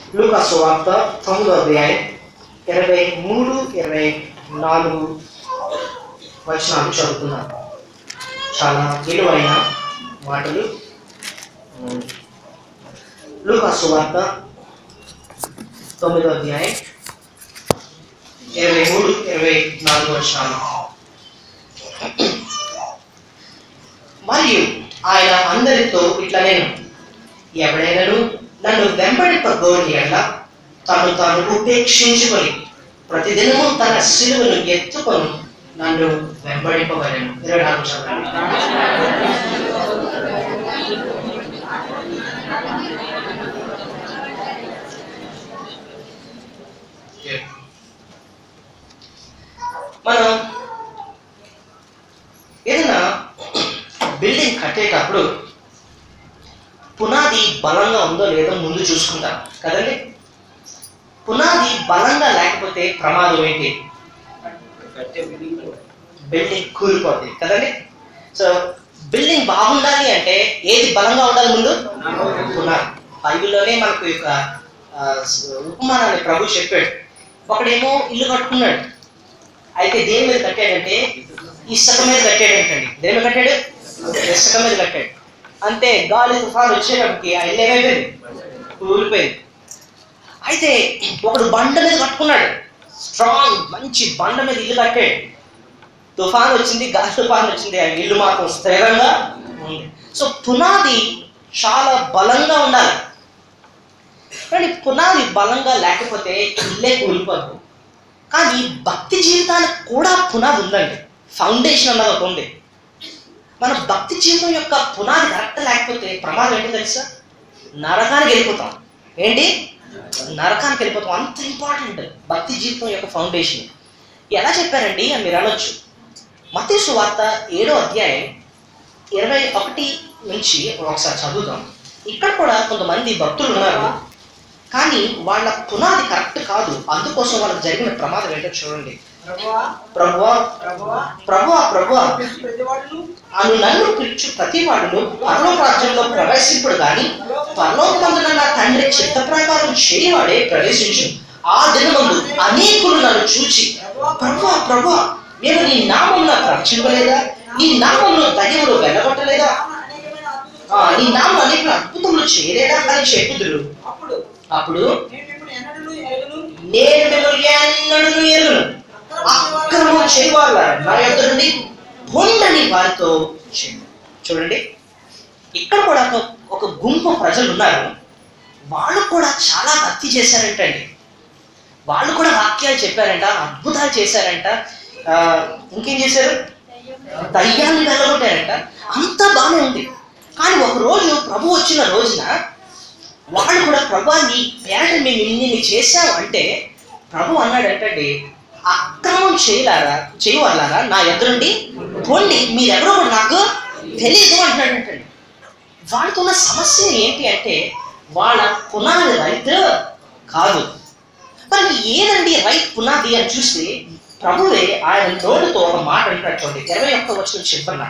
లూకా సువార్త తొమ్మిదో అధ్యాయం ఇరవై మూడు ఇరవై నాలుగు వచనాలు చదువుతున్నాను చాలా విలువైన మాటలు ఉమ్, లూకా సువార్త తొమ్మిదో అధ్యాయం ఇరవై మూడు ఇరవై నాలుగు వచనాలు మరియు ఆయన అందరితో ఇట్లా నేను ఎవడైనను నన్ను వెంబడింపగోని ఎడల తను తాను ఉపేక్షించుకొని ప్రతిదినము తన శిలువను ఎత్తుకొని నన్ను వెంబడింపగలను ఇరవై నాలుగు చదవండి మనం ఏదైనా బిల్డింగ్ కట్టేటప్పుడు పునాది బలంగా ఉందో లేదో ముందు చూసుకుంటాం కదండి పునాది బలంగా లేకపోతే ప్రమాదం ఏంటి బిల్డింగ్ కూలిపోద్ది కదండి సో బిల్డింగ్ బాగుండాలి అంటే ఏది బలంగా ఉండాలి ముందు పునాది బైబిల్లోనే మనకు ఈ యొక్క ఆ, ఉపమానాన్ని ప్రభు చెప్పాడు ఒకడేమో ఇల్లు కట్టుకున్నాడు అయితే దేని మీద కట్టాడంటే ఇసుక మీద కట్టాడు ఏంటండి దేని మీద కట్టాడు ఇసుక మీద కట్టాడు అంతే గాలి తుఫాను వచ్చేటప్పటికి ఆ ఇల్లు ఏమైపోయింది కూలిపోయింది అయితే ఒకడు బండ మీద కట్టుకున్నాడు స్ట్రాంగ్ మంచి బండ మీద ఇల్లు కట్టాడు తుఫాన్ వచ్చింది గాలి తుఫాన్ వచ్చింది ఆ ఇల్లు మాత్రం స్థిరంగా ఉంది సో పునాది చాలా బలంగా ఉండాలి కానీ పునాది బలంగా లేకపోతే ఇల్లే కూలిపోద్ది కానీ భక్తి జీవితానికి కూడా పునాది ఉందండి ఫౌండేషన్ అన్నది ఒకటి ఉంది మన భక్తి జీవితం యొక్క పునాది కరెక్ట్ లేకపోతే ప్రమాదం ఏంటో తెలుసా నరకానికి వెళ్ళిపోతాం ఏంటి నరకానికి వెళ్ళిపోతాం అంత ఇంపార్టెంట్ భక్తి జీవితం యొక్క ఫౌండేషన్ ఎలా చెప్పారండి అని మీరు అనొచ్చు మతేసు వార్త ఏడో అధ్యాయం ఇరవై ఒకటి నుంచి ఒకసారి చదువుదాం ఇక్కడ కూడా కొంతమంది భక్తులు ఉన్నారు కానీ వాళ్ళ పునాది కరెక్ట్ కాదు అందుకోసం వాళ్ళకి జరిగిన ప్రమాదం ఏంటో చూడండి ప్రభువా ప్రభువా ప్రభువా ప్రభువా ప్రభువా ప్రతివాడును అను నన్ను పిలుచు ప్రతి వాడును పరలోక రాజ్యంలో ప్రవేశింపుడు గాని పరలోకమందున నా తండ్రి చిత్త ప్రకారం చేయవాడే ప్రవేశించు ఆ దినమందు అనేకులు నన్ను చూచి ప్రభువా ప్రభువా మేము నీ నామమున ప్రవచింపలేదా నీ నామమును దయ్యములు వెళ్ళగొట్టలేదా అనేకమైన అద్భుతములు ఆ, నీ నామం అనేక అద్భుతములు చేయలేదా అని చెప్పుదురు అప్పుడు అప్పుడు మేము ఇప్పుడు ఎన్నడూ ఎరగను నేను మిమ్మల్ని ఎన్నడూ ఎరుగను అక్రమం చేయవాళ్ళ నా యొక్క నుండి పొందని వారితో చెప్పు. చూడండి ఇక్కడ కూడా ఒక ఒక గుంపు ప్రజలు ఉన్నారు వాళ్ళు కూడా చాలా భక్తి చేశారంటండి వాళ్ళు కూడా వాక్యాలు చెప్పారంట అద్భుతాలు చేశారంట ఆ, ఇంకేం చేశారు దయ్యాన్ని వెళ్ళగొట్టారంట అంతా బాగానే ఉంది కానీ ఒక రోజు ప్రభు వచ్చిన రోజున వాళ్ళు కూడా ప్రభు నీ పేట మేము ఇన్ని చేశాం అంటే ప్రభు అన్నాడంటండి అక్రమం చేయలారా చేయవాలారా నా ఎదురుండి పోండి మీరెవరో కూడా నాకు తెలియదు అంటున్నాడంటండి వాళ్ళతో ఉన్న సమస్య ఏంటి అంటే వాళ్ళ పునాది రైతు కాదు మరి ఏదండి రైట్ పునాది అని చూస్తే ప్రభువే ఆయన నోటితో ఒక మాట అంటాడు చూడండి ఇరవై ఒక్క వచ్చిన చెప్పన్నా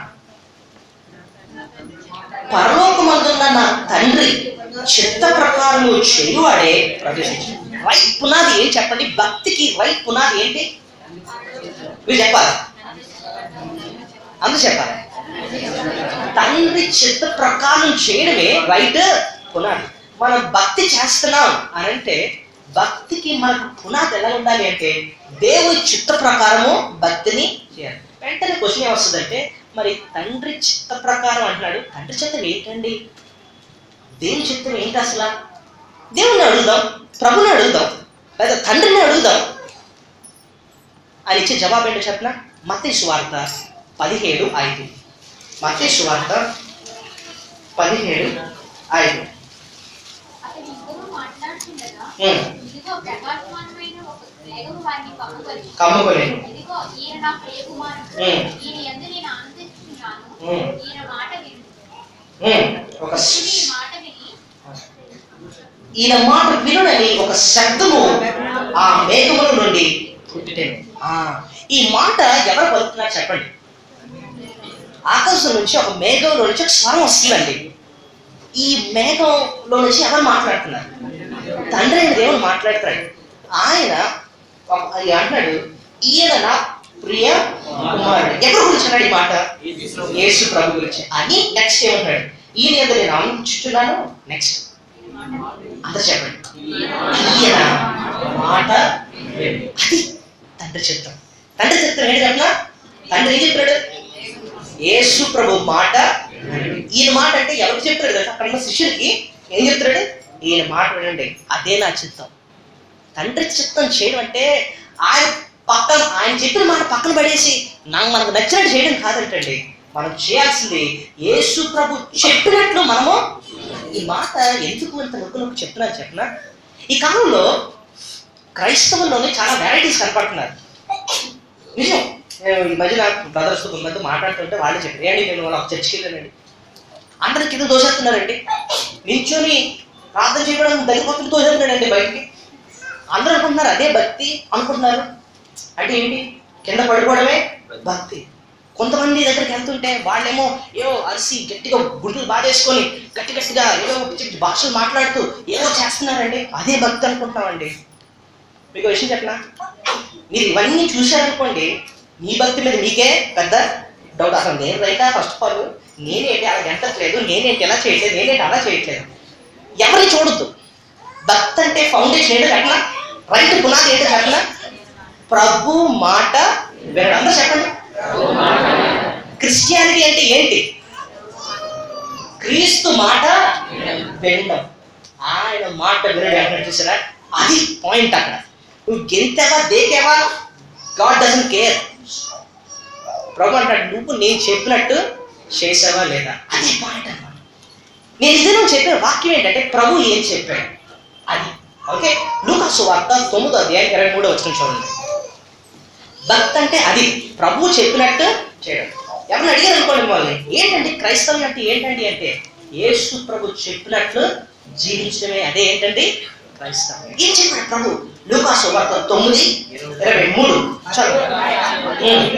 పరలోకమందున్న నా తండ్రి చిత్త ప్రకారము చేయువాడే ప్రవేశించు రైట్ పునాది ఏం చెప్పండి భక్తికి రైట్ పునాది ఏంటి మీరు చెప్పాలి అందరూ చెప్పాలి తండ్రి చిత్త ప్రకారం చేయడమే రైట్ పునాది మనం భక్తి చేస్తున్నాం అని అంటే భక్తికి మనకు పునాది ఎలా ఉండాలి అంటే దేవుని చిత్త ప్రకారము భక్తిని చేయాలి వెంటనే క్వశ్చన్ ఏమొస్తుందంటే మరి తండ్రి చిత్త ప్రకారం అంటున్నాడు తండ్రి చిత్తం ఏంటండి దేవుని చిత్తం ఏంటి అసలు దేవుని అడుగుదాం ప్రభుని అడుగుదాం లేదా తండ్రిని అడుగుదాం అని ఇచ్చే జవాబు ఏంటో చెప్పిన మత్తే సువార్త పదిహేడు ఐదు మత్తే సువార్త పదిహేడు ఐదు అతని ఇద్దరు మాట్లాడుతుండగా ఉమ్, ఇదిగో ప్రకాశమానమైన ఒక మేఘము వారిని కమ్ముకొని కమ్ముకోలేను ఇదిగో ఈయన నా ప్రియకుమారుడు ఉమ్. ఈయన యందు నేను ఆనందిస్తున్నాను ఉమ్. ఈయన మాట విను ఉమ్, ఒక శిష్యుడు ఈ స్- మాట విని ఈయన మాట వినుడని ఒక శబ్దము ఆ మేఘముల నుండి పుట్టిటేను ఆ, ఈ మాట ఎవరు పలుకుతున్నారు చెప్పండి ఆకాశం నుంచి ఒక మేఘంలో నుంచి ఒక స్వరం వస్తుందండి ఈ మేఘంలో నుంచి ఎవరు మాట్లాడుతున్నారు తండ్రి అయిన దేవుడు మాట్లాడతాడు ఆయన ఒక- అది అంటున్నాడు ఈయన నా ప్రియ కుమారుడు ఎవరి గురించి అన్నాడు ఈ మాట యేసు ప్రభు గురించి అని నెక్స్ట్ ఏమంటాడు ఈయన ఏదో నేను ఆలోచించుతున్నాను నెక్స్ట్ అంత చెప్పండి ఈయన మాట విను. అది తండ్రి చిత్తం తండ్రి చిత్తం ఏంటి చెప్పనా తండ్రి ఏం చెప్పాడు యేసు ప్రభు మాట వినండి. ఈయన మాట అంటే ఎవరికి చెప్తాడు కదా అక్కడ ఉన్న శిష్యులకి ఏం చెప్తాడు ఈయన మాట వినండి అదే నా చిత్తం తండ్రి చిత్తం చేయడం అంటే ఆయన పక్కన ఆయన చెప్పిన మాట పక్కన పడేసి నాకు మనకు నచ్చినట్టు చేయడం కాదంటండి మనం చేయాల్సింది యేసు ప్రభు చెప్పినట్లు మనము ఈ మాట ఎందుకు ఇంత నొక్కు నొక్కు చెప్తున్నా చెప్పిన ఈ కాలంలో క్రైస్తవుల్లోనే చాలా వెరైటీస్ కనపడుతున్నారు నిజం నేను ఈ మధ్య నాకు బ్రదర్స్ కొంతమంది మాట్లాడుతుంటే వాళ్ళే చెప్పారు ఏంటి నేను వాళ్ళ చర్చికి వెళ్ళానండి అందరి కింద దోసేస్తున్నారండి నించొని ప్రార్థన చేయడం దగ్గర దోసేస్తున్నాడండి బయటికి అందరూ అనుకుంటున్నారు అదే భక్తి అనుకుంటున్నారు అంటే ఏంటి కింద పడిపోవడమే భక్తి కొంతమంది దగ్గరికి వెళ్తుంటే వాళ్ళేమో ఏవో అరిసి గట్టిగా గుడ్లు బాధేసుకొని గట్టి గట్టిగా ఏదో పిచ్చి పిచ్చి భాషలు మాట్లాడుతూ ఏవో చేస్తున్నారండి అదే భక్తి అనుకుంటున్నామండి మీకు ఒక విషయం చెప్పనా మీరు ఇవన్నీ చూశారనుకోండి మీ భక్తి మీద మీకే పెద్ద డౌట్ అసలు నేను రైటా ఫస్ట్ ఆఫ్ ఆల్ నేనేంటి అలా ఎంతట్లేదు నేనేంటి ఎలా చేయట్లేదు నేనేంటి అలా చేయట్లేదు ఎవరిని చూడొద్దు భక్తి అంటే ఫౌండేషన్ ఏంటో చెప్పనా రైట్ పునాది ఏంటో చెప్పనా ప్రభు మాట వినడం అందరూ చెప్పండి క్రిస్టియానిటీ అంటే ఏంటి క్రీస్తు మాట వినడం ఆయన మాట వినడం ఎక్కడ చూసారా అది పాయింట్ అక్కడ నువ్వు గెంతేవా దేకేవా గాడ్ డజన్ కేర్ ప్రభు అంటాడు నువ్వు నేను చెప్పినట్టు చేసావా లేదా అది పాయింట్ అన్నమాట నేను ఇదే నువ్వు చెప్పిన వాక్యం ఏంటంటే ప్రభు ఏం చెప్పాడు అది ఓకే లూకాసు వార్త తొమ్మిదో అధ్యాయం ఇరవై మూడో వచ్చిన చూడండి భక్తి అంటే అది ప్రభు చెప్పినట్టు చేయడం ఎవరిని అడిగారు అనుకోండి మిమ్మల్ని ఏంటండి క్రైస్తవం అంటే ఏంటండి అంటే యేసు ప్రభు చెప్పినట్లు జీవించడమే అదే ఏంటండి క్రైస్తవం ఏం చెప్పాడు ప్రభు లూకాసు వార్త తొమ్మిది ఇరవై మూడు చదువు ఉమ్.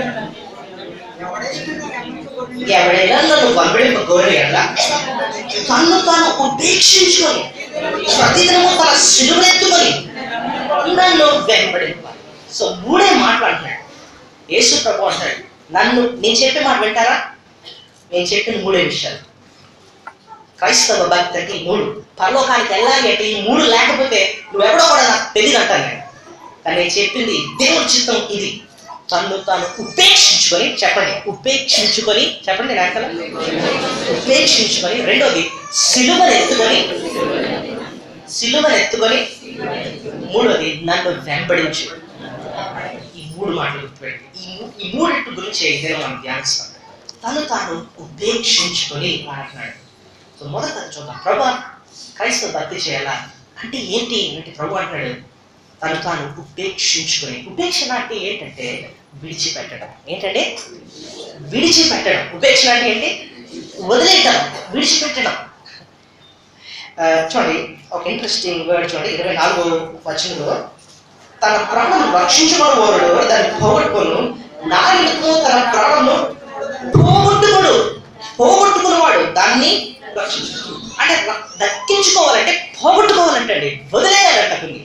ఎవడైనా నన్ను వెంబడింప గౌరవ తన్ను తాను ఉపేక్షించుకొని ప్రతిదినము తన సిలువెత్తుకొని నన్ను వెంబడింపాలి సో మూడే మాట్లాడుతున్నాడు యేసు ప్రభు అంటాడు నన్ను నేను చెప్పే మాట వింటారా నేను చెప్పిన మూడే విషయాలు క్రైస్తవ భక్తి అంటే ఈ మూడు పరలోకానికి వెళ్ళాలి అంటే ఈ మూడు లేకపోతే నువ్వెవడో కూడా నాకు తెలియదు అంటాను నేను కానీ నేను చెప్పింది దేవుడి చిత్తం ఇది తన్ను తాను ఉపేక్షించుకొని చెప్పండి ఉపేక్షించుకొని చెప్పండి నేను అంటాను ఉపేక్షించుకొని రెండోది సిలువను ఎత్తుకొని సిలువను ఎత్తుకొని మూడోది నన్ను వెంబడించు ఈ మూడు మాటలు గుర్తుపెట్టి ఈ మూ- ఈ మూడింటి గురించి ఇదే మనం ధ్యానిస్తాం తను తాను ఉపేక్షించుకొని అంటున్నాడు సో మొదట చూద్దాం ప్రభా క్రైస్తవ భక్తి చేయాలా అంటే ఏంటి అంటే ప్రభు అంటున్నాడు తను తాను ఉపేక్షించుకొని ఉపేక్షణ అంటే ఏంటంటే విడిచిపెట్టడం ఏంటంటే విడిచిపెట్టడం ఉపేక్షణ అంటే ఏంటి వదిలేయటం విడిచిపెట్టడం ఆ, చూడండి ఒక ఇంట్రెస్టింగ్ వర్డ్ చూడండి ఇరవై నాలుగో వచనంలో తన ప్రాణం రక్షించబడవాడు దాన్ని పోగొట్టుకోను నా నిమిత్తము తన ప్రాణము పోగొట్టుకోడు పోగొట్టుకున్నవాడు దాన్ని రక్షించు అంటే ర- దక్కించుకోవాలంటే పోగొట్టుకోవాలంటే అండి వదిలేయాలంట కొన్ని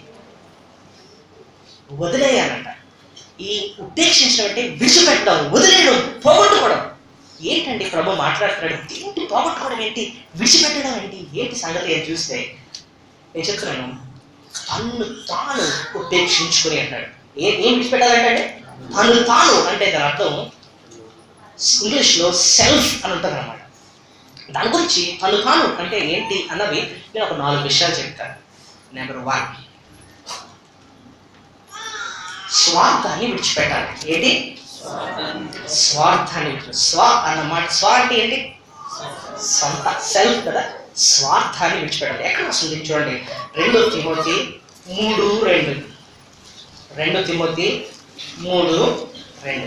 వదిలేయాలంట ఈ ఉపేక్షించడం అంటే విడిచిపెట్టడం వదిలేయడం పోగొట్టుకోవడం ఏంటండి ప్రభు మాట్లాడుతున్నాడు ఏంటి పోగొట్టుకోవడం ఏంటి విడిచిపెట్టడం ఏంటి ఏంటి సంగతి అని చూస్తే నేను చెప్తున్నాను తన్ను తాను ఉపేక్షించుకుని అంటాడు ఏ ఏం విడిచిపెట్టాలంటే తను తాను అంటే దాని అర్థం ఇంగ్లీష్లో సెల్ఫ్ అని ఉంటుంది అనమాట దాని గురించి తను తాను అంటే ఏంటి అన్నవి నేను ఒక నాలుగు విషయాలు చెప్తాను నెంబర్ వన్ స్వార్థాన్ని విడిచిపెట్టాలి ఏంటి స్వార్థాన్ని విడిచి- స్వ అన్నమాట స్వ అంటే ఏంటి సొంత సెల్ఫ్ కదా స్వార్థాన్ని విడిచిపెట్టాలి ఎక్కడ వస్తుంది చూడండి రెండో తిమోతి మూడు రెండు రెండు తిమోతి మూడు రెండు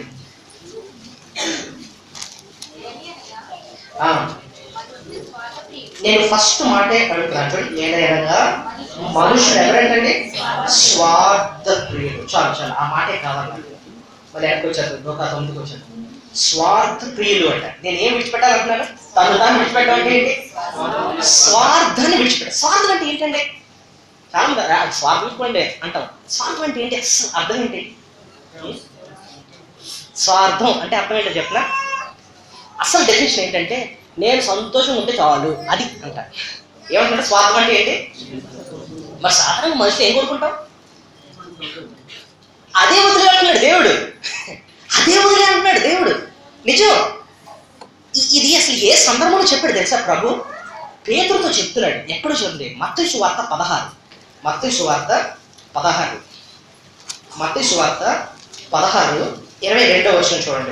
ఆ, నేను ఫస్ట్ మాటే అడుగుతున్నాను చూడండి ఏదైనా మనుషులు ఎవరంటండి స్వార్థ ప్రియులు చాలు చాలు ఆ మాటే కావాలి నాకు. మళ్ళీ ఎక్కడికి వచ్చారు నూట తొమ్మిదికి వచ్చారు స్వార్థ ప్రియులు అంట నేను ఏం విడిచిపెట్టాలంటున్నాను తను తాను విడిచిపెట్టడం అంటే ఏంటి స్వార్థాన్ని విడిచిపెట్ట స్వార్థం అంటే ఏంటండి చాలా మంది "ఆ, స్వార్థం ఎక్కువండి అంటాం స్వార్థం అంటే ఏంటి అస్సలు అర్థం ఏంటి స్వార్థం అంటే అర్థం ఏంటో చెప్పిన అసలు డెఫినేషన్ ఏంటంటే నేను సంతోషం ఉంటే చాలు అది అంట ఏమంటారు స్వార్థం అంటే ఏంటి మరి సాధారణంగా మనిషి ఏం కోరుకుంటాం అదే వదిలే అంటున్నాడు దేవుడు అదే వదిలే అంటున్నాడు దేవుడు నిజం ఇ- ఇది అసలు ఏ సందర్భంలో చెప్పాడు తెలుసా ప్రభు పేతులతో చెప్తున్నాడు ఎక్కడ చూడండి మత్తయి సువార్త పదహారు మత్తయి సువార్త పదహారు మత్తయి సువార్త పదహారు ఇరవై రెండో వచ్చిన చూడండి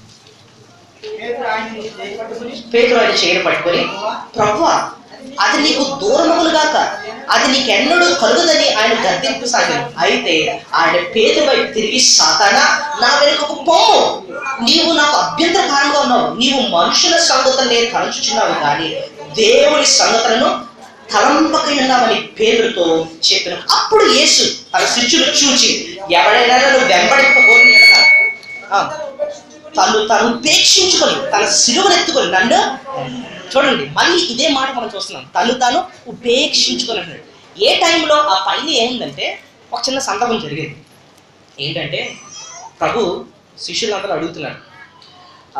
పేతురు ఆయన్ని చేయి పట్టుకుని పేతురు ఆయన చేయను పట్టుకొని ప్రభు అది నీకు దూరములు గాక అది నీకెన్నడూ కలుగుదని ఆయన గద్దెంపు సాగాను అయితే ఆయన పేతురు వైపు తిరిగి సాతానా నా వెనుకకు పొమ్ము నీవు నాకు అభ్యంతరకారంగా ఉన్నావు నీవు మనుషుల సంగతులు నేను తలంచుచున్నావు కానీ దేవుని సంగతులను తలంపకై ఉన్నామని పేరుతో చెప్పిన అప్పుడు యేసు తన శిష్యులు చూచి ఎవరైనా నన్ను వెంబడింపబోని ఎడల, ఆ, తను తను ఉపేక్షించుకొని తన సిలువను ఎత్తుకొని నన్ను చూడండి మళ్ళీ ఇదే మాట మనం చూస్తున్నాం తను తాను ఉపేక్షించుకొని అన్నాడు ఏ టైంలో ఆ పైన ఏముందంటే ఒక చిన్న సందర్భం జరిగింది ఏంటంటే ప్రభు శిష్యులందరూ అడుగుతున్నారు ఆ,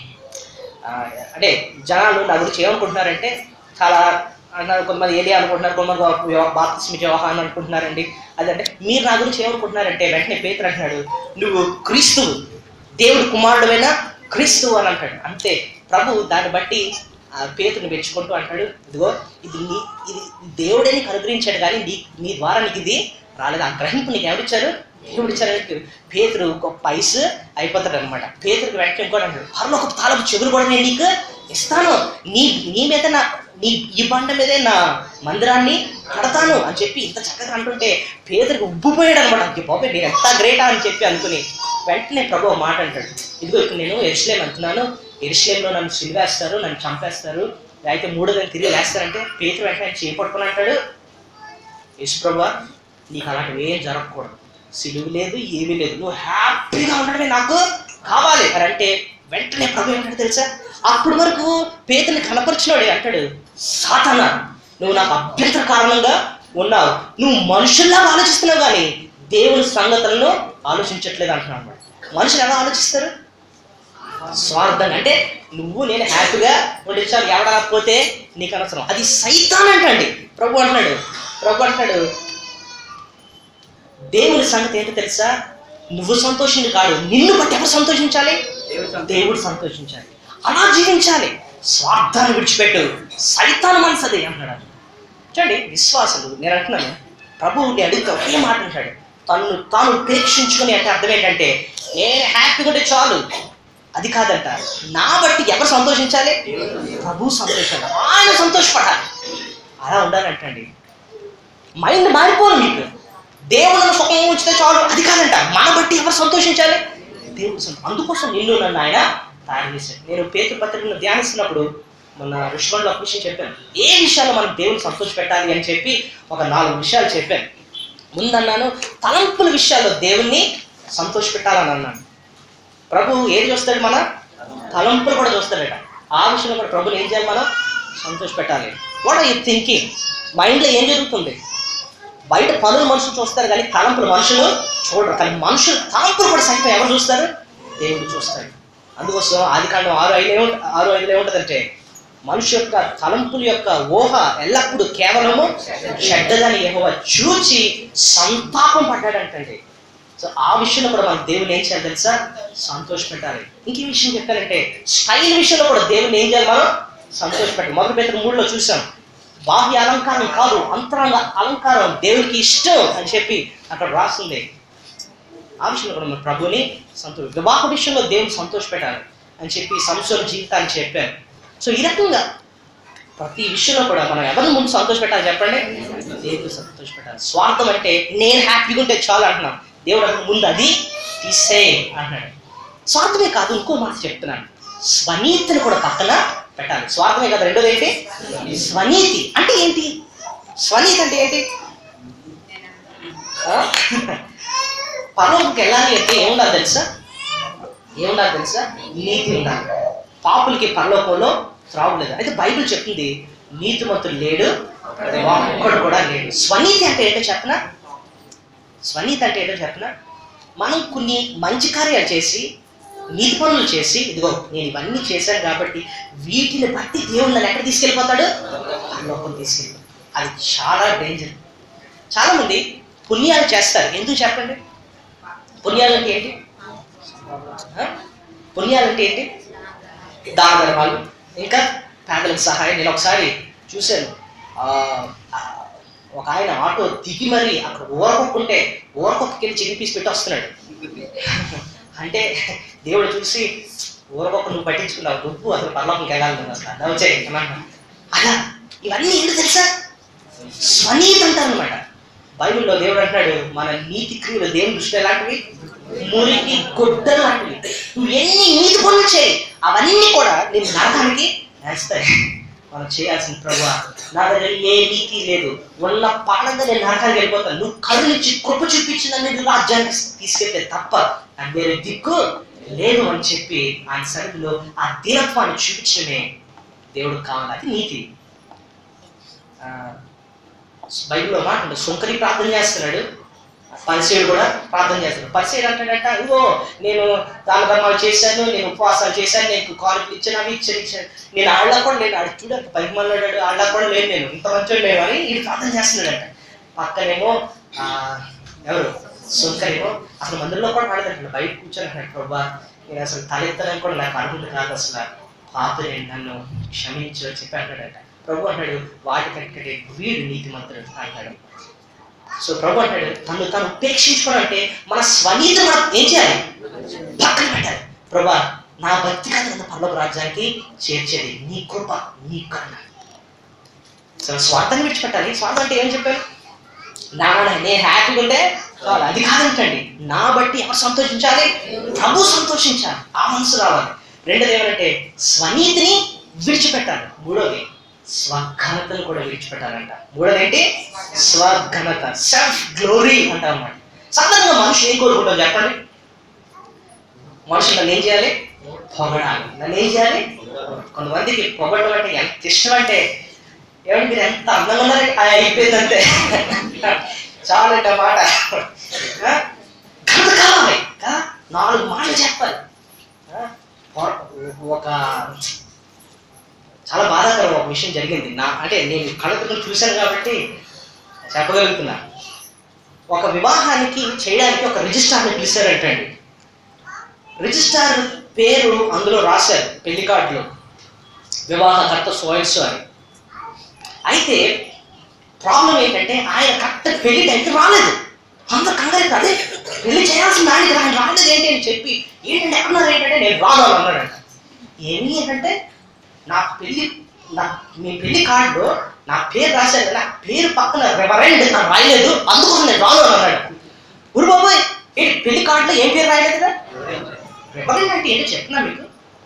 ఆ, అంటే జనాలు నా గురించి ఏమనుకుంటున్నారంటే చాలా అన్నారు కొంతమంది ఏలియా అనుకుంటున్నారు కొంతమంది బాప్తిస్మి వ్యవహారం అనుకుంటున్నారండి అదంటే మీరు నా గురించి ఏమనుకుంటున్నారంటే వెంటనే పేతురు అంటున్నాడు నువ్వు క్రీస్తువు దేవుడు కుమారుడువైన క్రీస్తువు అని అంటాడు అంతే ప్రభు దాన్ని బట్టి ఆ పేతుని మెచ్చుకుంటూ అంటాడు ఇదిగో ఇది నీ ఇది దేవుడే నీకు అనుగ్రహించాడు కానీ నీ నీ ద్వారా నీకు ఇది రాలేదు ఆ గ్రహింపు నీకు ఎవరిచ్చారు దేవుడు ఇచ్చారు పేతురు గొప్ప ఐస్ అయిపోతాడు అనమాట పేతురికి వెంటనే ఇంకోటి అంటాడు పర్లో ఒక తాలపు చెవులు కూడా నేను నీకు ఇస్తాను నీ నీ మీద నా నీ ఈ బండ మీదే నా మందిరాన్ని కడతాను అని చెప్పి ఇంత చక్కగా అంటుంటే పేదరికి ఉబ్బిపోయాడు అనమాట అయ్యి బాబాయ్ నేను ఎంత గ్రేటా అని చెప్పి అనుకుని వెంటనే ప్రభు ఒక మాట అంటాడు ఇదిగో ఇప్పుడు నేను ఎరుసలేం అంటున్నాను ఎరుసలేంలో నన్ను సిలివేస్తారు నన్ను చంపేస్తారు అయితే మూడో దాన్ని తిరిగి లేస్తారంటే పేతురు వెంటనే ఆయన చేపట్టుకుని అంటాడు యేసు ప్రభా నీకు అలాంటివి ఏం జరగకూడదు సిలువు లేదు ఏమీ లేదు నువ్వు హ్యాపీగా ఉండడమే నాకు కావాలి అని అంటే వెంటనే ప్రభు ఏంటంటే తెలుసా అప్పటి వరకు పేతుని కనపరిచినాడు అంటాడు సాతన నువ్వు నాకు అభ్యంతర కారణంగా ఉన్నావు నువ్వు మనుషుల్లాగా ఆలోచిస్తున్నావు కానీ దేవుని సంగతులను ఆలోచించట్లేదు అంటున్నాడు అన్నమాట మనుషులు ఎలా ఆలోచిస్తారు స్వార్థంగా అంటే నువ్వు నేను హ్యాపీగా ఉండించాలి ఎవడ రాకపోతే నీకు అనవసరం అది సైతాన్ అంటండి ప్రభు అంటున్నాడు ప్రభు అంటున్నాడు దేవుని సంగతి ఏంటో తెలుసా నువ్వు సంతోషించి కాదు నిన్ను బట్టి ఎవరు సంతోషించాలి దేవుడు సంతోషించాలి అలా జీవించాలి స్వార్థాన్ని విడిచిపెట్టు సైతాన్ మనసు అది అంటున్నాడు చూడండి విశ్వాసులు నేను అంటున్నాను ప్రభువుని అడిగితే ఒకే మాట అంటాడు తను తాను ఉపేక్షించుకుని అంటే అర్థం ఏంటంటే నేను హ్యాపీగా ఉంటే చాలు అది కాదంట నా బట్టి ఎవరు సంతోషించాలి ప్రభు సంతోషాలి ఆయన సంతోషపడాలి అలా ఉండాలంటండి మైండ్ మారిపోను మీకు దేవుడు సుఖం ఉంచితే చాలు అది కాదంట మన బట్టి ఎవరు సంతోషించాలి దేవుడు సంతో అందుకోసం నిన్ను నన్ను ఆయన తయారు చేశాడు నేను పేతృ పత్రికను ధ్యానిస్తున్నప్పుడు మొన్న ఋషిబంలో ఒక విషయం చెప్పాను ఏ విషయాల్లో మనం దేవుని సంతోష పెట్టాలి అని చెప్పి ఒక నాలుగు విషయాలు చెప్పాను ముందన్నాను తలంపుల విషయాల్లో దేవుణ్ణి సంతోష పెట్టాలని అన్నాను ప్రభు ఏది చూస్తాడు మన తలంపులు కూడా చూస్తాడట ఆ విషయంలో కూడా ప్రభుని ఏం చేయాలి మనం సంతోష పెట్టాలి వాట్ ఆర్ యూ థింకింగ్ మైండ్లో ఏం జరుగుతుంది బయట పనులు మనుషులు చూస్తారు కానీ తలంపులు మనుషులు చూడరు కానీ మనుషులు తలంపులు కూడా సైతం ఎవరు చూస్తారు దేవుడు చూస్తాడు అందుకోసం ఆది కాండం ఆరు ఐదు ఏముంట ఆరు ఐదులో ఏముంటుందంటే మనిషి యొక్క తలంపుల యొక్క ఊహ ఎల్లప్పుడూ కేవలము చెడ్డదని యెహోవా చూచి సంతాపం పడ్డాడంటండి సో ఆ విషయంలో కూడా మనం దేవుని ఏం చేయాలి తెలుసా సంతోష పెట్టాలి ఇంకే విషయం చెప్పాలంటే స్టైల్ విషయంలో కూడా దేవుని ఏం చేయాలి మనం సంతోష పెట్టాలి మొదటి పేరు మూడులో చూసాం బాహ్య అలంకారం కాదు అంతరంగ అలంకారం దేవునికి ఇష్టం అని చెప్పి అక్కడ రాస్తుంది ఆ విషయంలో కూడా మన ప్రభుని సంతోష వివాహ విషయంలో దేవుని సంతోష పెట్టాలి అని చెప్పి సంవత్సరం జీవితాన్ని చెప్పాను సో ఈ రకంగా ప్రతి విషయంలో కూడా మనం ఎవరిని ముందు సంతోష పెట్టాలి చెప్పండి దేవుడు సంతోష పెట్టాలి స్వార్థం అంటే నేను హ్యాపీగా ఉంటే చాలు అంటున్నాను దేవుడు అక్కడ ముందు అది తీసే అంటున్నాడు స్వార్థమే కాదు ఇంకో మాట చెప్తున్నాను స్వనీతిని కూడా పక్కన పెట్టాలి స్వార్థమే కాదు రెండోది ఏంటి స్వనీతి అంటే ఏంటి స్వనీతి అంటే ఏంటి ఆ? పరలోకంకి వెళ్ళాలి అంటే ఏముండాలి తెలుసా ఏముండాలి తెలుసా నీతి ఉండాలి పాపులకి పరలోకంలో త్రావు లేదు అయితే బైబిల్ చెప్తుంది నీతిమంతుడు లేడు ఒక్కడు కూడా లేడు స్వనీతి అంటే ఏంటో చెప్పనా స్వనీతి అంటే ఏంటో చెప్పనా మనం కొన్ని మంచి కార్యాలు చేసి నీతి పనులు చేసి ఇదిగో నేను ఇవన్నీ చేశాను కాబట్టి వీటిని బట్టి దేవుడు నన్ను ఎక్కడ తీసుకెళ్ళిపోతాడు లోపల తీసుకెళ్ళి అది చాలా డేంజర్ చాలా మంది పుణ్యాలు చేస్తారు ఎందుకు చెప్పండి పుణ్యాలు అంటే ఏంటి ఆ? పుణ్యాలు అంటే ఏంటి దాన ధర్మాలు ఇంకా పేదలకు సహాయం నేను ఒకసారి చూశాను ఆ, ఆ, ఒక ఆయన ఆటో దిగి మరి అక్కడ ఊరకొక్కుంటే ఊరకొక్కకి చికెన్ పీస్ పెట్టి వస్తున్నాడు అంటే దేవుడు చూసి ఊరకొక్క నువ్వు పట్టించుకున్నావు నువ్వు అసలు పర్లోకంకి వెళ్ళాలి నువ్వు అసలు అలా వచ్చాయి అలా ఇవన్నీ ఏంటి తెలుసా స్వనీతి అంటారు అనమాట బైబిల్లో దేవుడు అంటున్నాడు మన నీతి క్రియలు దేవుని దృష్టి ఎలాంటివి మురికి గొడ్డ లాంటివి నువ్వు ఎన్ని నీతి పనులు చేయి అవన్నీ కూడా నేను నరకానికి నేస్తాయి మనం చేయాల్సిన ప్రభు నా దగ్గర ఏ నీతి లేదు ఉన్న పాడంగా నేను నరకానికి వెళ్ళిపోతాను నువ్వు కరుణించి కృప చూపించిన నేను రాజ్యానికి తీసుకెళ్తే తప్ప నాకు వేరే దిక్కు లేదు అని చెప్పి ఆయన సరిధిలో ఆ దీనత్వాన్ని చూపించడమే దేవుడు కావాలి అది నీతి ఆ, బైబిల్లో మాట ఉంది. సుంకరి ప్రార్థన చేస్తున్నాడు పరిచయుడు కూడా ప్రార్థన చేస్తున్నాడు పరిచయుడు అంటాడట ఇగో నేను దాన ధర్మాలు చేశాను నేను ఉపవాసాలు చేశాను నేను కాలేజీలు ఇచ్చాను అవి ఇచ్చాను ఇచ్చాను నేను ఆళ్ళ కూడా లేను ఆడు చూడండి పైకి మళ్ళాడు ఆళ్ళ కూడా లేను నేను ఇంత మంచి లేను అని ఇది ప్రార్థన చేస్తున్నాడట పక్కనేమో ఆ, ఎవరు సుంకరేమో అసలు మందిరంలో కూడా మాట్లాడుతున్నాడు బయట కూర్చొని అంటున్నాడు ప్రభా నేను అసలు తలెత్తడానికి కూడా నాకు అనుకుంది కాదు అసలు పాపని నన్ను క్షమించు అని చెప్పి అంటాడట ప్రభు అంటాడు వాటి కంటే వీడు నీతిమంతుడు అంటాడు సో ప్రభు అంటాడు తను తను ఉపేక్షించుకోవడం అంటే మన స్వనీతి మనం ఏం చేయాలి పక్కన పెట్టాలి ప్రభా నా భక్తి కాదు నన్ను పర్లోక రాజ్యానికి చేర్చేది నీ కృప నీ కరుణ సో స్వార్థాన్ని విడిచిపెట్టాలి స్వార్థం అంటే ఏం చెప్పారు నా నేను హ్యాపీగా ఉంటే చాలు అది కాదంటండి నా బట్టి ఎవరు సంతోషించాలి ప్రభు సంతోషించాలి ఆ మనసు రావాలి రెండోది ఏమంటే స్వనీతిని విడిచిపెట్టాలి మూడోది స్వఘనతను కూడా విడిచిపెట్టాలంట మూడోది ఏంటి స్వఘనత సెల్ఫ్ గ్లోరీ అంటాం అన్నమాట సాధారణంగా మనిషి ఏం కోరుకుంటాం చెప్పండి మనుషులు నన్ను ఏం చేయాలి పొగడాలి నన్ను ఏం చేయాలి కొంతమందికి పొగడడం అంటే ఎంత ఇష్టం అంటే ఏమంటే మీరు ఎంత అందంగా ఉన్నారంటే అది అయిపోయిందంటే చాలా అంటే మాట ఆ? ఘనత కావాలి కదా నాలుగు మాటలు చెప్పాలి ఆ? పొర- ఒక చాలా బాధాకరం ఒక విషయం జరిగింది నా అంటే నేను కళ్ళతో చూశాను కాబట్టి చెప్పగలుగుతున్నా ఒక వివాహానికి చేయడానికి ఒక రిజిస్ట్రార్ని పిలిచారంటండి రిజిస్ట్రార్ పేరు అందులో రాశారు పెళ్లి కార్డులో వివాహకర్త సోయల్స్ అని అయితే ప్రాబ్లం ఏంటంటే ఆయన కరెక్ట్ పెళ్లి టైంకి రాలేదు అంత కంగారు అదే పెళ్లి చేయాల్సిన ఆయనకి ఆయన రాలేదు ఏంటి అని చెప్పి ఏంటంటే ఎక్కడున్నారు ఏంటంటే నేను రాను అని అన్నాడంట ఏమి ఏంటంటే నా పెళ్లి నా మీ పెళ్లి కార్డులో నా పేరు రాశారు కదా, నా పేరు పక్కన రెవరెండ్ నాకు రాయలేదు అందుకోసం నేను రాను అని అన్నాడు ఊరు బాబోయ్ ఏంటి పెళ్లి కార్డులో ఏం పేరు రాయలేదు కదా రెవరెండ్ అంటే ఏంటో చెప్తున్నా మీకు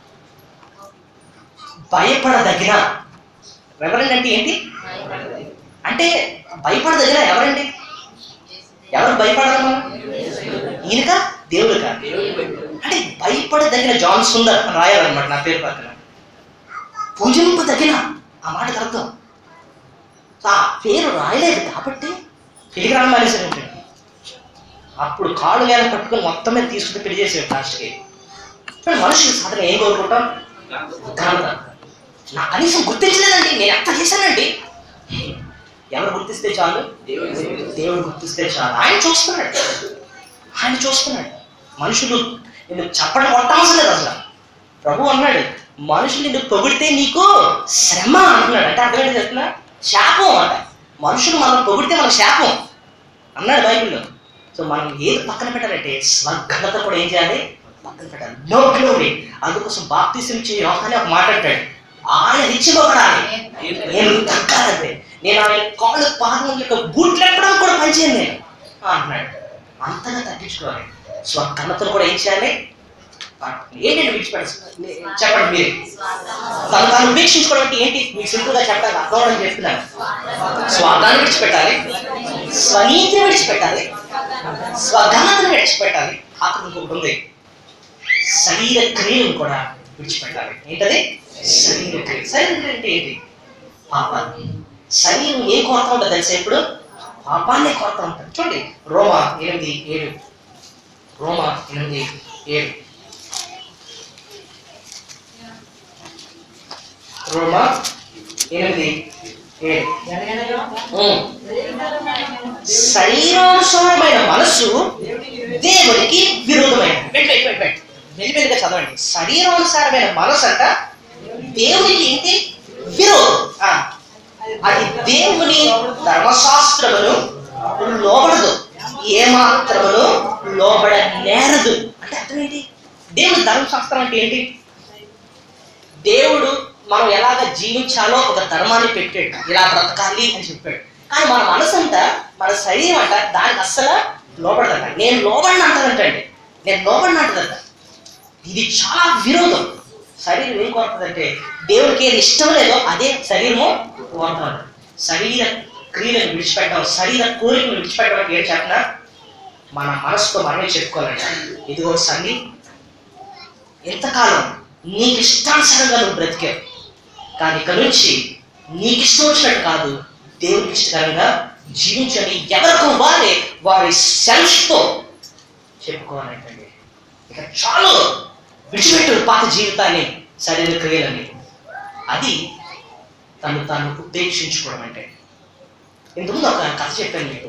భయపడదగిన రెవరెండ్ అంటే ఏంటి అంటే భయపడదగిన ఎవరండి ఎవరు భయపడాలి మనం ఈయనక దేవుడుక అంటే భయపడదగిన జాన్ సుందర్ అని రాయాలన్నమాట నా పేరు పక్కన పూజింపదగిన ఆ మాటకు అర్థం సో ఆ పేరు రాయలేదు కాబట్టి పెళ్లికి రాని మానేశారు అప్పుడు కాళ్ళు వేల పట్టుకొని మొత్తం మీద తీసుకుని పెళ్లి చేసాడు లాస్ట్కి కానీ మనుషులు సాధన ఏం కోరుకుంటాం ఘనత నా కనీసం గుర్తించలేదండి నేను ఎంత చేశానండి ఎవరు గుర్తిస్తే చాలు దేవుడు గుర్తిస్తే చాలు ఆయన చూస్తున్నాడు ఆయన చూస్తున్నాడు మనుషులు నిన్ను చెప్పడం కొట్టవసరం లేదు అసలు ప్రభు అన్నాడు మనుషులు నిన్ను పొగిడితే నీకు శ్రమ అంటున్నాడు అంటే అర్థం ఏంటి చెప్తున్నా శాపం అంట మనుషులు మనం పొగిడితే మన శాపం అన్నాడు బైబిల్లో సో మనం ఏది పక్కన పెట్టాలంటే స్వఘనత కూడా ఏం చేయాలి పక్కన పెట్టాలి నో గ్లోరీ అందుకోసం బాప్తిసం ఇచ్చే యోహానే ఒక మాట అంటాడు ఆయన ఇచ్చిపోకడాలి నేను తగ్గాలంటే నేను ఆయన కాళ్ళు పాదం యొక్క బూట్లు ఎక్కడం కూడా పనిచేయను నేను అంటున్నాడు అంతగా తగ్గించుకోవాలి స్వఘనతను కూడా ఏం చేయాలి ఏంటంటే విడిచిపెట్టాలి చెప్పండి మీరు తను తాను ఉపేక్షించుకోవడం అంటే ఏంటి మీకు సింపుల్ గా చెప్పడానికి అర్థం అవడం చెప్తున్నాను స్వార్థాన్ని విడిచిపెట్టాలి స్వనీతిని విడిచిపెట్టాలి స్వఘనతను విడిచిపెట్టాలి అక్కడ ఇంకొకటి ఉంది శరీర క్రియలను కూడా విడిచిపెట్టాలి ఏంటది శరీర క్రియ శరీర క్రియ అంటే ఏంటి పాపాలు శరీరం ఏం కోరుతా ఉంటుంది తెలుసా ఇప్పుడు పాపాన్ని కోరుతా ఉంటుంది చూడండి రోమా ఎనిమిది ఏడు రోమా ఎనిమిది ఏడు రోమా ఎనిమిది ఏడు ఎనగనగా ఉమ్. దేవుని శరీరానుసారమైన మనస్సు దేవునికి దేవునికి విరోధమైన వెయిట్ వెయిట్ వెయిట్ వెయిట్ మెల్లిమెల్లిగా చదవండి శరీరానుసారమైన మనసు అంట దేవునికి ఏంటి విరోధం ఆ, అది దేవుని ధర్మశాస్త్రమును లోబడదు ఏమాత్రమును లోబడ నేరదు అంటే అర్థం ఏంటి దేవుని ధర్మశాస్త్రం అంటే ఏంటి దేవుడు మనం ఎలాగ జీవించాలో ఒక ధర్మాన్ని పెట్టాడు ఇలా బ్రతకాలి అని చెప్పాడు కానీ మన మనసు అంతా మన శరీరం అంట దానికి అస్సలు లోపడదంట నేను లోబడిన అంటదంటండి నేను లోబడిన అంటదంట ఇది చాలా విరోధం శరీరం ఏం కోరుతుందంటే దేవుడికి ఏది ఇష్టం లేదో అదే శరీరము కోరుతాడు శరీర క్రియలను విడిచిపెట్టడం శరీర కోరికలు విడిచిపెట్టడం అంటే ఏం చెప్పినా మన మనసుతో మనమే చెప్పుకోవాలంట ఇదిగో సంధి ఎంతకాలం నీకు ఇష్టానుసారంగా నువ్వు బ్రతికావు కానీ ఇక నుంచి నీకు ఇష్టం వచ్చినట్టు కాదు దేవునికి ఇష్టకరంగా జీవించని ఎవరికి వారే వారి సెల్ఫ్తో చెప్పుకోవాలంటండి ఇక చాలు విడిచిపెట్టు పాత జీవితాన్ని శరీర క్రియలని అది తను తాను ఉపేక్షించుకోవడం అంటే ఇంతకుముందు ఒక కథ చెప్పాను మీకు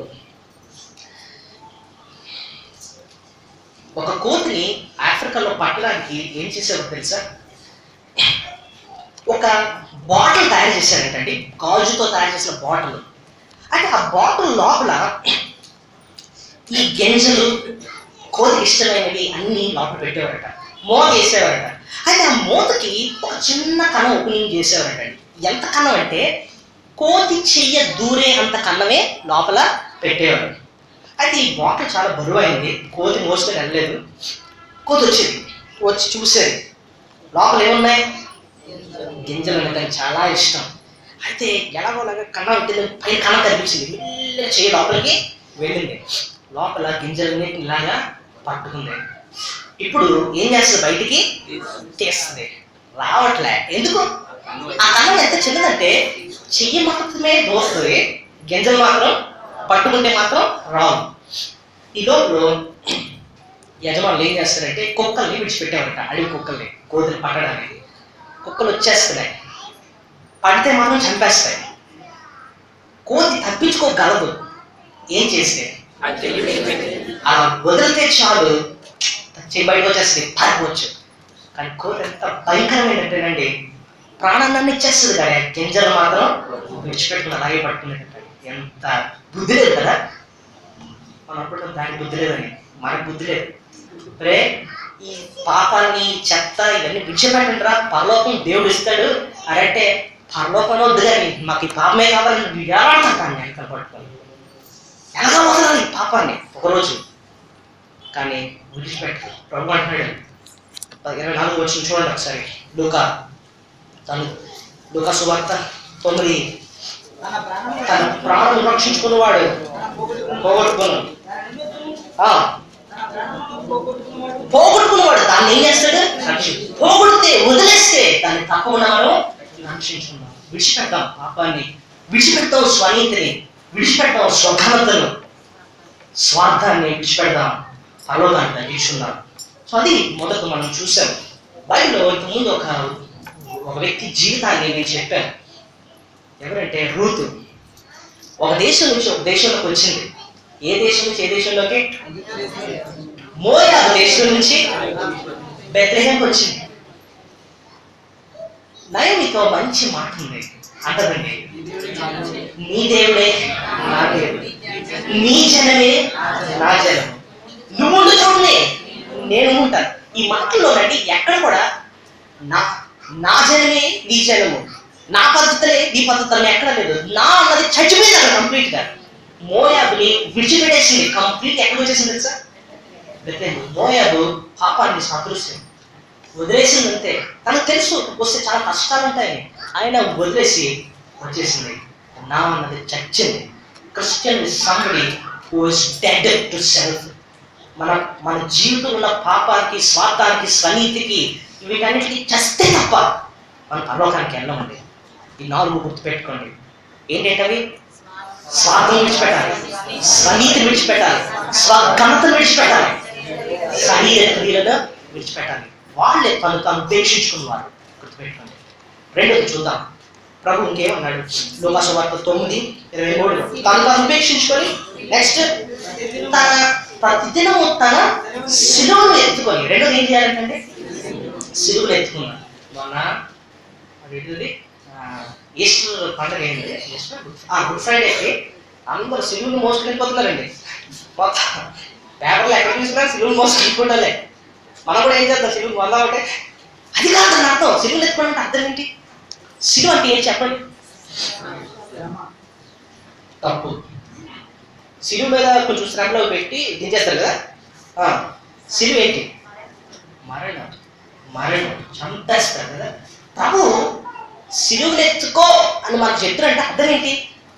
ఒక కోతిని ఆఫ్రికాలో పట్టడానికి ఏం చేసేవారు తెలుసా ఒక బాటిల్ తయారు చేశారంటండి గాజుతో తయారు చేసిన బాటిల్ అయితే ఆ బాటిల్ లోపల ఈ గింజలు కోతికి ఇష్టమైనవి అన్నీ లోపల పెట్టేవారట మూత వేసేవారట అయితే ఆ మూతకి ఒక చిన్న కన్నం ఓపెనింగ్ చేసేవారటండి ఎంత కన్నం అంటే కోతి చెయ్య దూరే అంత కన్నమే లోపల పెట్టేవారు అయితే ఈ బాటిల్ చాలా బరువైంది కోతి మోసుకొని వెళ్ళలేదు కోతి వచ్చేది వచ్చి చూసేది లోపల ఏమున్నాయి గింజలు అంటే దానికి చాలా ఇష్టం అయితే ఎలాగోలాగా కన్న పెట్టింది పైన కన్న కనిపించింది మెల్లగా చేయి లోపలికి వెళ్ళింది లోపల గింజలన్నిటిని ఇలాగా పట్టుకుంది ఇప్పుడు ఏం చేస్తుంది బయటికి తీస్తుంది రావట్లే ఎందుకు ఆ కన్నం ఎంత చిన్నదంటే చెయ్యి మాత్రమే దోస్తుంది గింజలు మాత్రం పట్టుకుంటే మాత్రం రావు ఈ లోపల యజమానులు ఏం చేస్తారంటే కుక్కల్ని విడిచిపెట్టామంట అడవి కుక్కల్ని కోతులు పట్టడానికి కుక్కలు వచ్చేస్తున్నాయి పడితే మాత్రం చంపేస్తాయి కోతి తప్పించుకోగలదు ఏం చేస్తే అలా వదిలితే చాలు చెయ్యి బయటకు వచ్చేస్తుంది పారిపోవచ్చు కానీ కోతి ఎంత భయంకరమైనట్టేనండి ప్రాణాన్ని ఇచ్చేస్తుంది కానీ గింజలు మాత్రం విడిచిపెట్టుకుని అలాగే పట్టుకునేటట్టు ఎంత బుద్ధి లేదు కదా మనం అనుకుంటాం దానికి బుద్ధి లేదని మనకు బుద్ధి లేదు రే ఈ పాపాన్ని చెత్త ఇవన్నీ విడిచిపెట్టండి రా పరలోకం దేవుడు ఇస్తాడు అరంటే పరలోకం వద్దు కానీ మాకు ఈ పాపమే కావాలని నువ్వు ఏమాడతాను నేను వెనకాల పట్టుకొని ఎలాగా వదలాలి ఈ పాపాన్ని ఒకరోజు కానీ విడిచిపెట్టు ప్రభు అంటున్నాడు ఇరవై నాలుగు వచ్చిన చూడండి ఒకసారి లూకా తను లూకా సువార్త తొమ్మిది తన ప్రాణం తన ప్రాణం రక్షించుకున్నవాడు తన పోగొట్టుకున్న పోగొట్టుకును దాని నిమిత్తం ఆ, తన ప్రాణం పోగొట్టుకున్నవాడు పోగొట్టుకున్నవాడు దాన్ని ఏం చేస్తాడు రక్షి- పోగొడితే వదిలేస్తే దాన్ని తప్పకుండా మనం రక్షించుకుందాం విడిచిపెడతాం పాపాన్ని విడిచిపెడతాం స్వనీతిని విడిచిపెడతాం స్వఘనతను స్వార్థాన్ని విడిచిపెడదాం పరలోకాన్ని తగ్గించుకుందాం సో అది మొదట మనం చూసాం బైబిల్లో ఇంతకుముందు ఒక ఒక వ్యక్తి జీవితాన్ని నేను చెప్పాను ఎవరంటే రూతు ఒక దేశం నుంచి ఒక దేశంలోకి వచ్చింది ఏ దేశం నుంచి ఏ దేశంలోకి మోయాబు దేశం నుంచి బెత్లహేంకి వచ్చింది నయమితో మంచి మాట ఉంది అంటదండి నీ దేవుడే నా దేవుడు నీ జనమే నా జనం నువ్వు ఉండు చూడలే నేను ఉంటాను ఈ మాటల్లో రండి ఎక్కడ కూడా నా నా జనమే నీ జనము నా పద్ధతులే నీ పద్ధతులు ఎక్కడ లేదు నా అన్నది చచ్చిపోయింది అక్కడ కంప్లీట్ గా మోయాబుని విడిచిపెట్టేసింది కంప్లీట్ ఎక్కడ వచ్చేసింది తెలుసా బెత్లెహేము. మోయాబు పాపాన్ని సాదృశ్యం వదిలేసింది అంతే తనకు తెలుసు వస్తే చాలా కష్టాలు ఉంటాయని ఆయన వదిలేసి వచ్చేసింది నా అన్నది చచ్చింది Christian somebody who is dead to self మన మన జీవితంలో ఉన్న పాపానికి స్వార్థానికి స్వనీతికి వీటన్నిటికీ చస్తే తప్ప మనం పరలోకానికి వెళ్ళమండి ఈ నాలుగు గుర్తుపెట్టుకోండి ఏంటంటవి స్వార్థం విడిచిపెట్టాలి స్వనీతిని విడిచిపెట్టాలి స్వఘనతను విడిచిపెట్టాలి శరీర క్రియలను విడిచిపెట్టాలి వాళ్ళే తను తాను ఉపేక్షించుకున్నవారు గుర్తుపెట్టుకోండి రెండోది చూద్దాం ప్రభు ఇంకేమన్నాడు లోకాసు వార్త తొమ్మిది ఇరవై మూడు తను తాను ఉపేక్షించుకొని నెక్స్ట్ తన ప్రతిదినము తన శిలువను ఎత్తుకొని రెండోది ఏం చేయాలంటే శిలువను ఎత్తుకున్నాడు మొన్న అదేంటిది ఆ, ఈస్టర్ పండుగ ఏంటి ఈస్టర్ గుడ్ ఆ, గుడ్ ఫ్రైడేకి అందరూ సిలువుని మోసుకుని వెళ్ళిపోతున్నారండి మొత్తం పేపర్లో ఎక్కడ చూసినా సిలువుని మోసుకుని వెళ్ళిపోవడాలే మనం కూడా ఏం చేద్దాం సిలువుని వందా ఒకటే అది కాదు దాని అర్థం సిలువుని ఎత్తుకోవడం అంటే అర్థం ఏంటి సిలువ అంటే ఏం చెప్పండి తప్పు సిలువు మీద కొంచెం శ్రమలో పెట్టి దించేస్తారు కదా ఆ, సిలువ ఏంటి మరణం మరణం చంపేస్తారు కదా ప్రభు సిలువుని ఎత్తుకో అని మాకు చెప్తారంటే అర్థం ఏంటి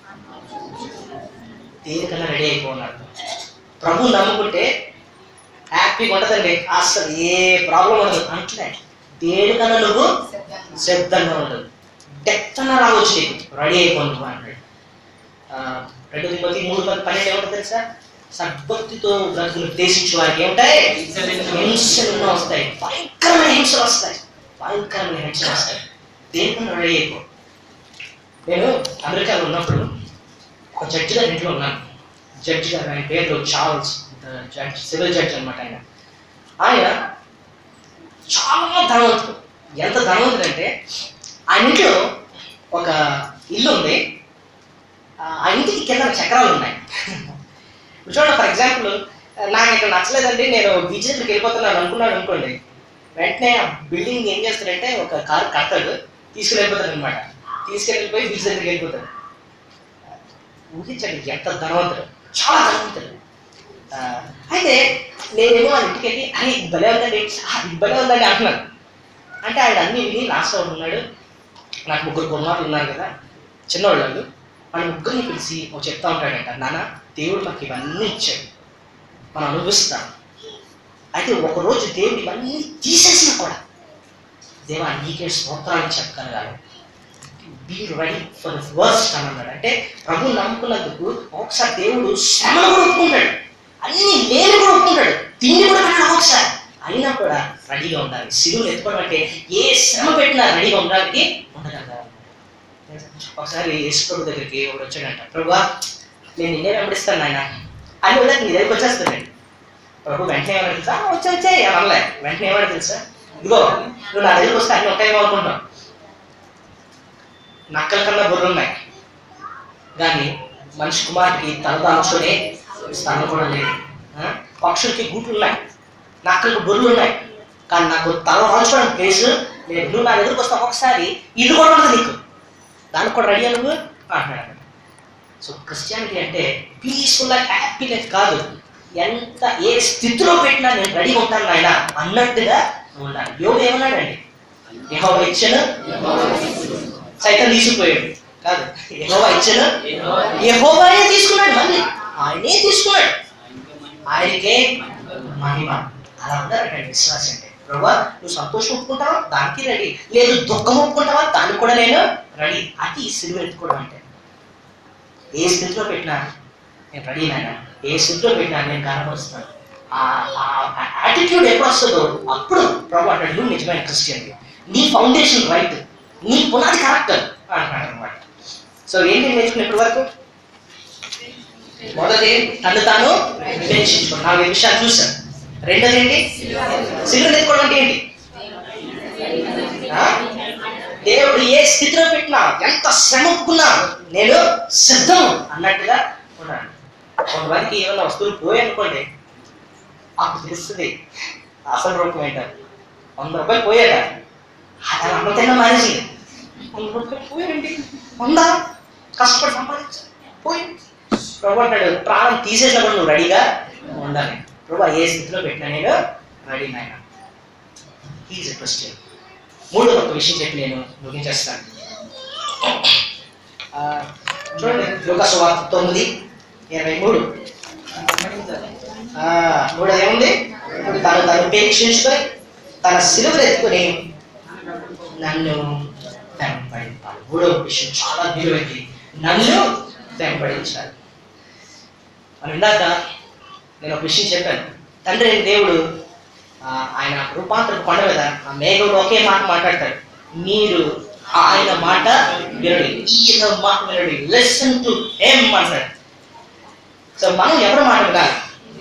దేనికన్నా రెడీ అయిపోన్నాడు ప్రభు నమ్ముకుంటే హ్యాపీగా ఉండదండి అసలు ఏ ప్రాబ్లం ఉండదు అంటే దేనికన్నా నువ్వు సిద్ధంగా ఉండదు డెత్ అన్న రావచ్చు నీకు రెడీ అయిపోను అంటాడు ఆ, రెండు తిమ్మతి మూడు పది పన్నెండు ఏమంటుంది తెలుసా సద్భక్తితో బ్రతుకులు ఉద్దేశించే వారికి ఏమిటాయి హింసలు ఎన్నో వస్తాయి భయంకరమైన హింసలు వస్తాయి భయంకరమైన హింసలు వస్తాయి దేనికన్నా రెడీ అయిపో నేను అమెరికాలో ఉన్నప్పుడు ఒక జడ్జి గారి ఇంట్లో ఉన్నాను జడ్జి గారు ఆయన పేరు చార్ల్స్ జడ్జ్ సివిల్ జడ్జ్ అనమాట ఆయన ఆయన చాలా ధనవంతుడు ఎంత ధనవంతుడు అంటే ఆయన ఇంట్లో ఒక ఇల్లు ఉంది ఆ ఆ ఇంటికి కింద చక్రాలు ఉన్నాయి ఇప్పుడు చూడండి ఫర్ ఎగ్జాంపుల్ నాకు ఇక్కడ నచ్చలేదండి నేను బీచ్ దగ్గరికి వెళ్ళిపోతున్నాను అనుకున్నాను అనుకోండి వెంటనే ఆ బిల్డింగ్ ఏం చేస్తాడంటే ఒక కారు కడతాడు తీసుకుని వెళ్ళిపోతాడు అనమాట తీసుకెళ్ళిపోయి బీచ్ దగ్గరికి వెళ్ళిపోతాడు ఊహించండి ఎంత ధనవంతుడు చాలా ధనవంతుడు ఆ, అయితే నేనేమో వాళ్ళ ఇంటికి వెళ్ళి అరే ఇది భలే ఉందండి ఆ, ఇది భలే ఉందండి అంటున్నాను అంటే ఆయన అన్ని విని లాస్ట్ ఒకడు ఉన్నాడు నాకు ముగ్గురు కుమారులు ఉన్నారు కదా చిన్నవాళ్ళు వాళ్ళు వాళ్ళ ముగ్గురిని పిలిచి ఒక చెప్తా ఉంటాడంట నాన్న దేవుడు మాకు ఇవన్నీ ఇచ్చాడు మనం అనుభవిస్తాం అయితే ఒకరోజు దేవుడు ఇవన్నీ తీసేసినా కూడా దేవా నీకే స్తోత్రాలు చెప్పగలగాలి be ready for the worst అని అన్నాడు అంటే ప్రభు నమ్ముకున్నందుకు ఒకసారి దేవుడు శ్రమను కూడా ఒప్పుకుంటాడు అన్ని లేని కూడా ఒప్పుకుంటాడు తిండి కూడా పెట్టాడు ఒకసారి అయినా కూడా రెడీగా ఉండాలి సిలువలు ఎత్తుకోవడం అంటే ఏ శ్రమ పెట్టినా రెడీగా ఉండడానికి ఉండగలగాలి ఒకసారి యేసుప్రభు దగ్గరికి ఒకడు వచ్చాడంట ప్రభు నేను నిన్నే వెంబడిస్తాను నాయన అని వదిలేక నీ దగ్గరికి వచ్చేస్తానండి ప్రభు వెంటనే ఏమన్నా తెలుసా "ఆ, వచ్చే వచ్చే అనలే వెంటనే ఏమన్నా తెలుసా ఇదిగో నువ్వు నా దగ్గరికి వస్తే అన్ని ఉంటాయేమో అనుకుంటావు నక్కల కన్నా బుర్రలు ఉన్నాయి కానీ మనిషి కుమారుడికి తల దాల్చుకునే స్థలం కూడా లేదు ఆ? పక్షులకి గూట్లు ఉన్నాయి నక్కలకు బుర్రలు ఉన్నాయి కానీ నాకు తల దాల్చుకోవడానికి ప్లేస్ లేదు నువ్వు నా దగ్గరికి వస్తావు ఒకసారి ఇల్లు కూడా ఉండదు నీకు దానికి కూడా రెడీ నువ్వు అంటున్నాడు సో క్రిస్టియానిటీ అంటే పీస్ఫుల్ లైఫ్ హ్యాపీ లైఫ్ కాదు ఎంత ఏ స్థితిలో పెట్టినా నేను రెడీగా ఉంటాను నాయన అన్నట్టుగా నువ్వు ఉండాలి యోగు ఏమన్నాడండి యెహోవా ఇచ్చాను సైతం తీసుకుపోయాడు కాదు యెహోవా ఇచ్చాను యెహోవానే తీసుకున్నాడు మళ్ళీ ఆయనే తీసుకున్నాడు ఆయనకే మహిమ అలా ఉన్నారంటే విశ్వాసం అంటే ప్రభా నువ్వు సంతోషం ఒప్పుకుంటావా దానికి రెడీ లేదు దుఃఖం ఒప్పుకుంటావా దానికి కూడా నేను రెడీ అది సిలువ ఎత్తుకోవడం అంటే ఏ స్థితిలో పెట్టినా నేను రెడీ నాయన ఏ స్థితిలో పెట్టినా నేను కనపరుస్తున్నాను ఆ యాటిట్యూడ్ ఎప్పుడు వస్తుందో అప్పుడు ప్రభు అంటాడు నువ్వు నిజమైన క్రిస్టియన్ నీ ఫౌండేషన్ రైట్ నీ పునాది కరెక్ట్ అంటున్నాడు అనమాట సో ఏంటి నేర్చుకున్న ఇప్పటి వరకు మొదటి తను తాను పెంచుకోండి నాలుగు విషయాలు చూశాను రెండోది ఏంటి సిలువ ఎత్తుకోవడం అంటే ఏంటి ఆ? దేవుడు ఏ స్థితిలో పెట్టినా ఎంత శ్రమ ఒప్పుకున్నా నేను సిద్ధం అన్నట్టుగా ఉన్నాను కొంతమందికి ఏమైనా వస్తువులు పోయాయనుకోండి అప్పుడు తెలుస్తుంది అసలు రూపం ఏంటారు వంద రూపాయలు పోయాక అది అమ్మ తిన్న మానేసి వంద రూపాయలు పోయాయండి వంద కష్టపడి సంపాదించు పోయి ప్రభు అంటాడు ప్రాణం తీసేసినప్పుడు నువ్వు రెడీగా ఉండాలి ప్రభు ఏ స్థితిలో పెట్టినా నేను రెడీ నాయన ఈజ్ క్వశ్చన్ మూడో ఒక విషయం చెప్పి నేను ముగించేస్తాను ఆ, చూడండి లోకాసు వార్త తొమ్మిది ఇరవై మూడు ఆ, మూడోది ఏముంది ఇప్పుడు తను తను ఉపేక్షించుకొని తన సిలువలు ఎత్తుకొని నన్ను వెంబడింపాలి మూడో విషయం చాలా విలువైంది నన్ను వెంబడించాలి మనం ఇందాక నేను ఒక విషయం చెప్పాను తండ్రి అయిన దేవుడు ఆ, ఆయన రూపాంతర కొండ మీద ఆ మేఘంలో ఒకే మాట మాట్లాడతాడు మీరు ఆయన మాట వినడి ఈయన మాట వినడి లెసన్ టు ఏం అంటాడు సో మనం ఎవరు మాట వినాలి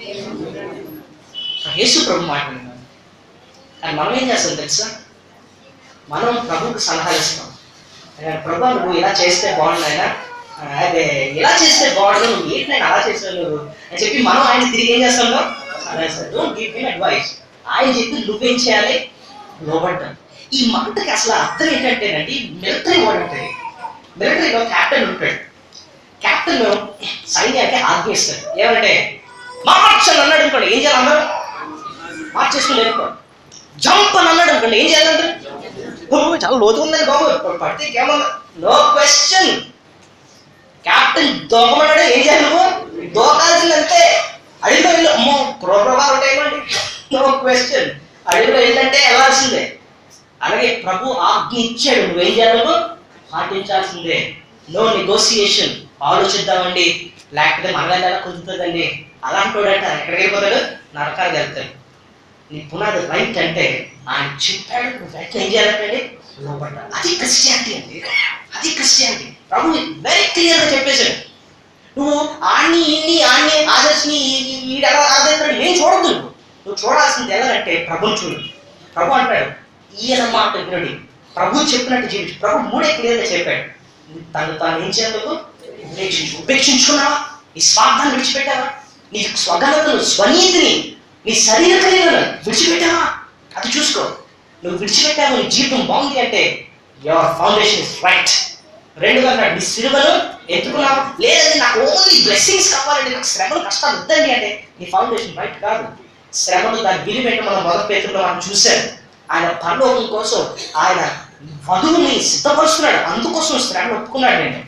యేసు ప్రభు మాట వినాలి కానీ మనం ఏం చేస్తాం తెలుసా మనం ప్రభువుకి సలహాలు ఇస్తాం ఆయన, ప్రభు నువ్వు ఇలా చేస్తే బాగుండు ఆయన ఆ, అదే ఇలా చేస్తే బాగుండు నువ్వు ఏంటి నేను అలా చేసావు నువ్వు అని చెప్పి మనం ఆయన తిరిగి ఏం చేస్తాం డోంట్ గివ్ హిమ్ అడ్వైస్ ఆయన చెప్పి నువ్వేం చేయాలి లోబడ్డాం ఈ మాటకి అసలు అర్థం ఏంటంటేనండి మిలిటరీ వాడు ఉంటుంది మిలిటరీలో క్యాప్టెన్ ఉంటాడు క్యాప్టెన్ సైన్యానికి ఆజ్ఞిస్తాడు ఏమంటే మార్చని అన్నాడు అనుకోండి ఏం చేయాలి అందరూ మార్చేసుకుని వెళ్ళిపోండి జంప్ అని అన్నాడు అనుకోండి ఏం చేయాలంటారు ఓ, చాలా లోతు ఉందండి బాబు పడితే ఇంకేమన్నా నో క్వశ్చన్ క్యాప్టెన్ దోకమన్నాడు ఏం చేయాలి నువ్వు దోకాల్సిందంతే అడిగిలో వెళ్ళు అమ్మో క్రోప్రభావం ఉంటాయండి నో క్వశ్చన్ అడిగిలో వెళ్ళంటే వెళ్ళాల్సిందే అలాగే ప్రభు ఆజ్ఞ ఇచ్చాడు నువ్వేం చేయాలి నువ్వు పాటించాల్సిందే నో నెగోసియేషన్ ఆలోచిద్దామండి లేకపోతే మన వల్ల ఎలా కుదురుతుందండి అలాంటి వాడంట ఎక్కడికి వెళ్ళిపోతాడు నరకానికి వెళ్తాడు నీ పునాది రైట్ అంటే ఆయన చెప్పాడు నువ్వు వెంటనే ఏం చేయాలంటే లోపడ్డాడు అది క్రిస్టియానిటీ అండి అది క్రిస్టియానిటీ ప్రభు వెరీ క్లియర్ గా చెప్పేశాడు నువ్వు ఆన్ని ఇన్ని ఆన్ని ఆదర్శని వీడు ఎలా ఆదరిస్తాడు ఏం చూడద్దు నువ్వు నువ్వు చూడాల్సింది ఎలాగంటే ప్రభుని చూడు ప్రభు అంటాడు ఈయన మాట వినుడి ప్రభు చెప్పినట్టు జీవించు ప్రభు మూడే క్లియర్ గా చెప్పాడు తను తాను ఏం చేయందుకు ఉపేక్షించు ఉపేక్షించుకున్నావా నీ స్వార్థాన్ని విడిచిపెట్టావా నీ స్వగనతను స్వనీతిని నీ శరీర క్రియలను విడిచిపెట్టావా అది చూసుకో నువ్వు విడిచిపెట్టావు నీ జీవితం బాగుంది అంటే యువర్ ఫౌండేషన్ ఇస్ రైట్ రెండుగా అన్నాడు నీ సిలువను ఎత్తుకున్నావు లేదండి నాకు ఓన్లీ బ్లెస్సింగ్స్ కావాలండి నాకు శ్రమలు కష్టాలు వద్దండి అంటే నీ ఫౌండేషన్ రైట్ కాదు శ్రమలు దాని విలువెంట మనం మొదటి పేతుల్లో మనం చూశారు ఆయన పరలోకం కోసం ఆయన వధువుని సిద్ధపరుస్తున్నాడు అందుకోసం శ్రమను ఒప్పుకున్నాడు నేను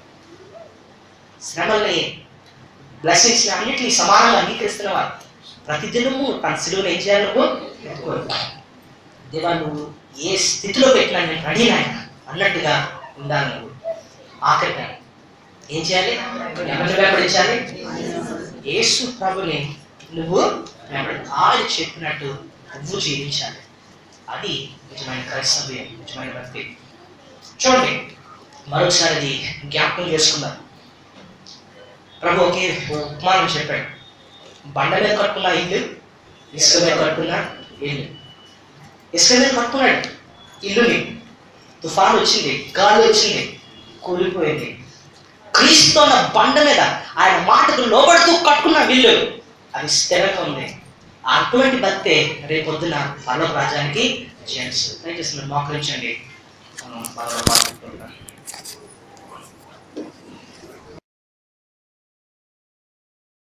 శ్రమల్ని బ్లెస్సింగ్స్ అన్నిటిని సమానంగా అంగీకరిస్తున్నవారు ప్రతిదినము తన సిలువను ఏం చేయాలి నువ్వు ఎత్తుకోవాలి దేవా నువ్వు ఏ స్థితిలో పెట్టినా నేను రెడీ నాయన అన్నట్టుగా ఉండాలి నువ్వు ఆఖరిగా ఏం చేయాలి ఎవరిని వెంబడించాలి యేసు ప్రభుని నువ్వు వెంబడి ఆయన చెప్పినట్టు నువ్వు జీవించాలి అది నిజమైన క్రైస్తవ్యం నిజమైన భక్తి చూడండి మరొకసారి అది జ్ఞాపకం చేసుకుందాం ప్రభు ఒకే ఉపమానం చెప్పాడు బండ మీద కట్టుకున్న ఇల్లు ఇసుక మీద కట్టుకున్న ఇల్లు ఇసుక మీద కట్టుకున్నాడు ఇల్లుని తుఫాను వచ్చింది గాలి వచ్చింది కూలిపోయింది క్రీస్తు అన్న బండ మీద ఆయన మాటకు లోబడుతూ కట్టుకున్న ఇల్లు అది స్థిరంగా ఉంది అటువంటి భక్తే రేపొద్దున పర్లోక రాజ్యానికి జెంట్స్ దయచేసి మీరు మోకరించండి మనం పర్లోక రాజ్యానికి వెళ్దాం.